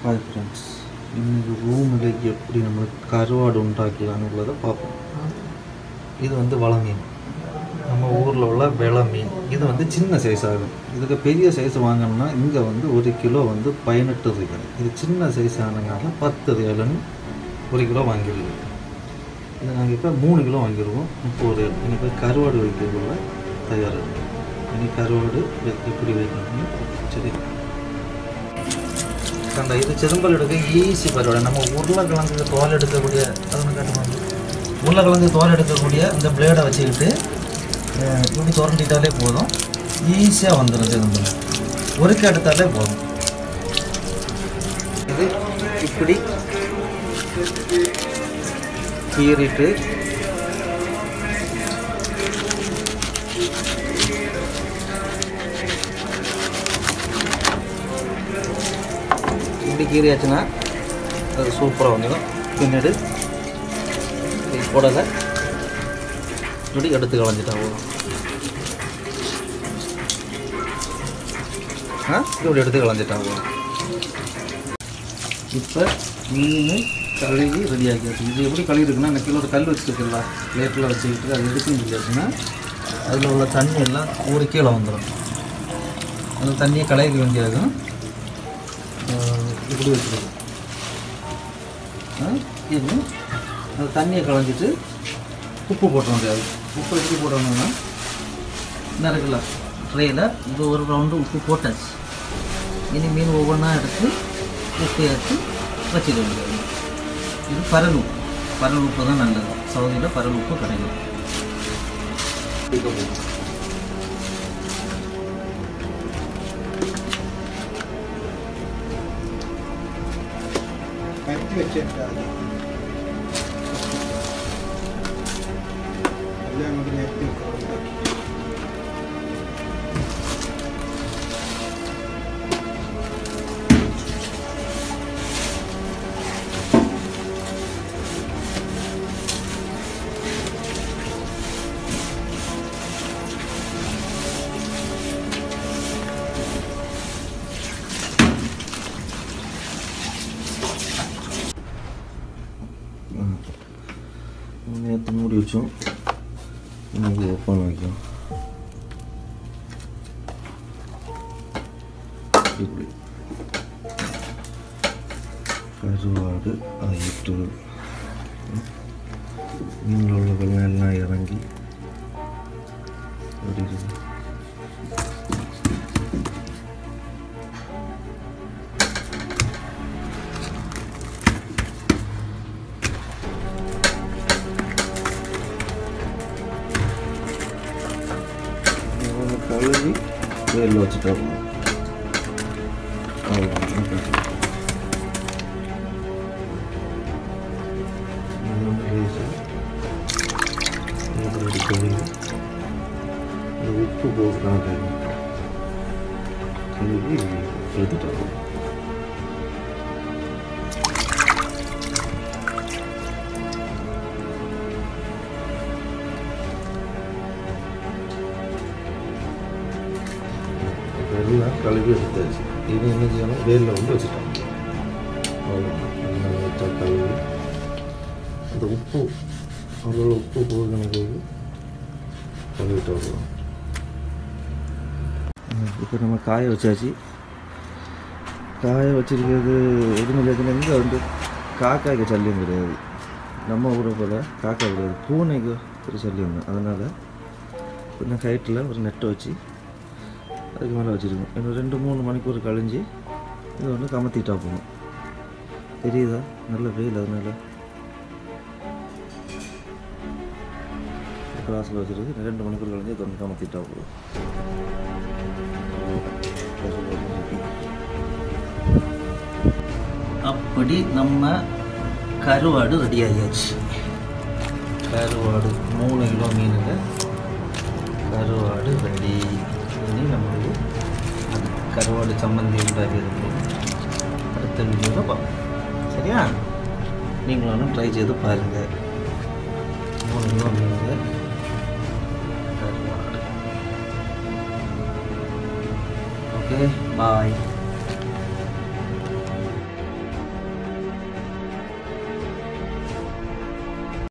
Hi friends இன்னைக்கு ரூமில் எப்படி நம்மளுக்கு கருவாடு உண்டாக்கலாம்னுள்ளதை பார்ப்போம் இது வந்து வள மீன் நம்ம ஊரில் உள்ள வெள மீன் இது வந்து சின்ன சைஸ் ஆகும் இதுக்கு பெரிய சைஸ் வாங்கணும்னா இங்கே வந்து ஒரு கிலோ வந்து பதினெட்டு ரியல் இது சின்ன சைஸ் ஆனதுனால பத்து ரியல்னு ஒரு கிலோ வாங்கிடுவோம் இது நாங்கள் இப்போ மூணு கிலோ வாங்கிடுவோம் முப்பது ரியல் இனி போய் கருவாடு வைக்கிறதுக்குள்ள தயார் இனி கருவாடு வெ- எப்படி வைக்கணும்னு பார்ப்போம். சரி கண்ட இது செதும்பல் எடுக்க ஈஸி பரவாயில்ல நம்ம உருளைக்கிழங்கு தோல் எடுக்கக்கூடிய அதொன்று காட்டுவாங்க உருளைக்கிழங்கு தோல் எடுக்கக்கூடிய இந்த பிளேடை வச்சுக்கிட்டு அஹ், இப்படி திரண்டிட்டாலே போதும் ஈஸியாக வந்துடும் செதும்பல் ஒருக்க எடுத்தாலே போதும் இது இப்படி கீறிட்டு இப்படி கீறியாச்சுன்னா அது சூப்பராக வந்துடும் பின்னாடி இது புடலை இப்படி எடுத்து களைஞ்சிட்டா போதும் ஆ இப்படி எடுத்து களைஞ்சிட்டா போதும் இப்போ மீன் கழுவி ரெடி ஆக்கியாச்சு இது எப்படி கழுவி இருக்குன்னா இந்த கிலோ ஒரு கல் வச்சுருக்குல்ல பிளேட்டில் வச்சுக்கிட்டு அது எடுக்கணும் சொல்லியாச்சுன்னா அதில் உள்ள தண்ணி எல்லாம் ஒரு கீழே வந்துடும் அந்த தண்ணியை களைய வேண்டியதும் ஆஹ் இப்படி வச்சுருக்கோம் இது அந்த தண்ணியை களைஞ்சிட்டு உப்பு போட்டுற முடியாது உப்பு எப்படி போடணும்னா இந்த இருக்குல்ல ட்ரேயில் இது ஒரு ரவுண்டு உப்பு போட்டாச்சு இனி மீன் ஒவ்வொன்றா எடுத்து உப்பு ஏற்றி வச்சிட வேண்டியது இது பரல் உப்பு பரல் உப்பு தான் நல்லது சவுதியில் பரல் உப்பு கிடைக்கும் കത്തി വെച്ചിട്ടാണ് എല്ലാം നമുക്ക് നിരത്തി വെക്കണം நேற்று மூடி வச்சோம் இன்னைக்கு ஓப்பன் வைக்கும் இப்படி கருவாடு ஆயிட்டு மீனில் உள்ள வெள்ளம் எல்லாம் இறங்கி அப்படி இருக்கு இவங்க கழுவி வேலில் வச்சுட்டா போதும் அவ்வளோதான் இது வந்து லேசாக அப்படி கழுவி இந்த உப்பு போட்டுதான் கழுவி கழுவி எடுத்துட்டா போதும் எல்லாம் கழுவி எடுத்தாச்சு இது என்ன செய்யணும் வேலில் வந்து வச்சுட்டோம் அவ்வளோதான் எல்லாம் வச்சா கழுவி அந்த உப்பு அவ்வளோ உப்பு போகணும் கழுவி கழுவிட்டு அவ்வளோ இப்போ நம்ம காய வச்சாச்சு காய வச்சிருக்கிறது எதுவும் எதுலேருந்து வந்து காக்காய்க்கு சல்லியம் கிடையாது நம்ம ஊரை போல் காக்கா கிடையாது பூனைக்கு ஒரு சல்லியம் தான் அதனால் கொஞ்சம் ஹைட்டில் ஒரு நெட்டை வச்சு அதுக்கு மேலே வச்சுருக்கோம் இன்னும் ரெண்டு மூணு மணிக்கூர் கழிஞ்சு இது வந்து கமத்திட்டா போகணும் தெரியுதா நல்ல வெயில் அதனால கிராஸில் வச்சுருக்கு ரெண்டு மணிக்கூர் கழிஞ்சு இது வந்து கமத்திட்டா போதும் அப்படி நம்ம கருவாடு ரெடி ஆகியாச்சு கருவாடு மூணு கிலோ மீனுங்க கருவாடு ரெடி இனி நம்மளுக்கு அது கருவாடு சம்மந்தி உண்டாக்கிறது அடுத்த வீடியோவில் பார்ப்போம் சரியா நீங்களும் ட்ரை செய்து பாருங்கள் மூணு கிலோ மீனுங்க கருவாடு ஓகே பாய்